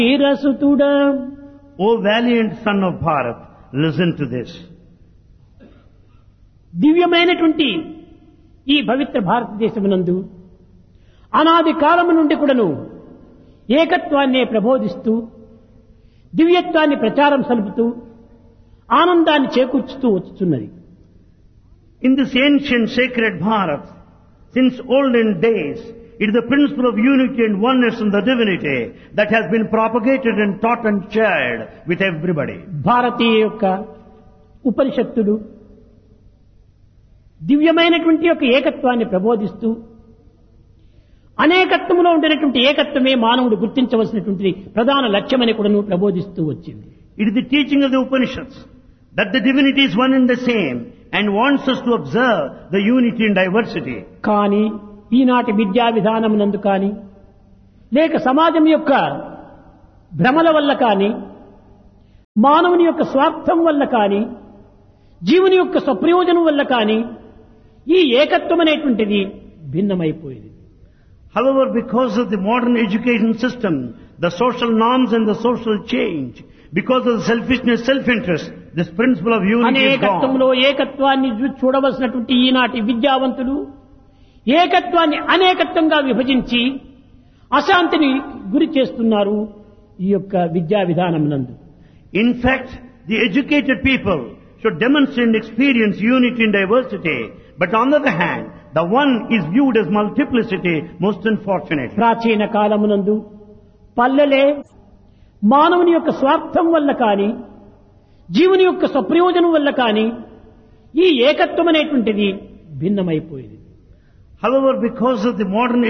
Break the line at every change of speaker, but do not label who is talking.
వీరసుతుడా
O valiant son of Bharat, listen to this.
దివ్యమైనటువంటి ఈ పవిత్ర భారతదేశమునందు అనాది కాలము నుండి కూడాను ఏకత్వాన్నే ప్రబోధిస్తూ దివ్యత్వాన్ని ప్రచారం సలుపుతూ ఆనందాన్ని చేకూర్చుతూ వచ్చుతున్నది
In this ancient sacred Bharat, since olden days, it is the principle of unity and oneness in the divinity that has been propagated and taught and shared with everybody.
భారతీయ యొక్క ఉపనిషత్తులు దివ్యమైనటువంటి యొక్క ఏకత్వాన్ని ప్రబోధిస్తూ అనేకత్వంలో ఉండినటువంటి ఏకత్వమే మానవుడు గుర్తించవలసినటువంటి ప్రధాన లక్ష్యమని కూడాను ప్రబోధిస్తూ వచ్చింది
It is the teaching of the Upanishads that the divinity is one and the same and wants us to observe the unity and diversity.
కానీ ఈనాటి విద్యా విధానం నందు కానీ లేక సమాజం యొక్క భ్రమల వల్ల కానీ మానవుని యొక్క స్వార్థం వల్ల కానీ జీవుని యొక్క స్వప్రయోజనం వల్ల కానీ ఈ ఏకత్వం అనేటువంటిది భిన్నమైపోయింది
However, because of the modern education system, the social norms and the social change, because of the selfishness, self-interest, this principle of unity is gone.
అనేకత్వంలో ఏకత్వాన్ని చూ- చూడవలసినటువంటి ఈనాటి విద్యావంతులు ఏకత్వాన్ని అనేకత్వంగా విభజించి అశాంతిని గురి చేస్తున్నారు ఈ యొక్క విద్యా విధానం నందు
In fact, the educated people should demonstrate and experience unity and diversity, but on the other hand, the one is viewed as multiplicity, most unfortunate.
ప్రాచీన కాలమునందు పల్లెలే మానవుని యొక్క స్వార్థం వల్ల కానీ జీవుని యొక్క స్వప్రయోజనం వల్ల కానీ ఈ ఏకత్వం అనేటువంటిది భిన్నమైపోయింది
However, because of the modern